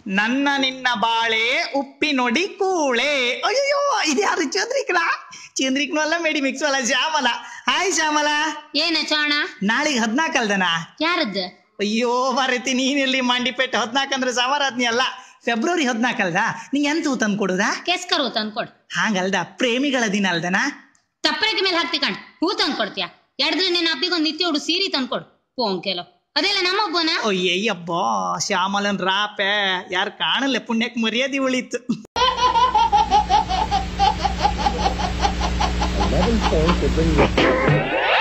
ನನ್ನ ನಿನ್ನ ಬಾಳೆ ಉಪ್ಪಿ ನೋಡಿ ಕೂಳೆ ಅಯ್ಯೋ ಇದು ಯಾರು ಚಂದ್ರಿಕನ ಚಂದ್ರಿಕನು ಅಲ್ಲ ಮೇಡಿ ಮಿಕ್ಸ್ ಅಲ್ಲ ಶ್ಯಾಮಲ ಹಾಯ್ ಶ್ಯಾಮಲ ಏನ ಚಾಣ ನಾಳೆಗೆ ಹದ್ನಾಲ್ಕಲ್ದನಾ ಯಾರದ್ದು ಅಯ್ಯೋ ಬರತಿ ನೀನೆಲ್ಲಿ ಮಂಡಿಪೇಟೆ ಹದ್ನಾಲ್ಕು ಅಂದ್ರೆ ಸವಾರಾತ್ನಿ ಅಲ್ಲ ಫೆಬ್ರವರಿ ಹದ್ನಾಲ್ಕಲ್ದ ನಿಂಗೆ ಎಂತ ತಂದು ಕೊಡುದಾ ಕೆಸ್ಕರು ತಂದ್ಕೊಡ್ ಹಾಂಗಲ್ದ ಪ್ರೇಮಿಗಳ ದಿನ ಅಲ್ದನಾ ತಪ್ಪರೆಗೆ ಮೇಲೆ ಹಾಕ್ತಿ ಕಣ್ ಹೂ ತಂದ್ಕೊಡ್ತೀಯ ಎರಡ್ರೆ ನಿನ್ನ ಅಪ್ಪಿಗೊಂದು ನಿತ್ಯ ಉಡು ಸೀರೆ ತಂದ್ಕೊಡು ಪೋಂಕೆಲೋ ಅದೆಲ್ಲ ನಮ್ಮೊಬ್ಬನ ಅಯ್ಯಯ್ಯಬ್ಬ ಶ್ಯಾಮಲನ್ ರಾಪೆ ಯಾರು ಕಾಣಲ್ಲ ಪುಣ್ಯಕ್ಕೆ ಮರ್ಯಾದೆ ಉಳಿತು Eleven phones will bring you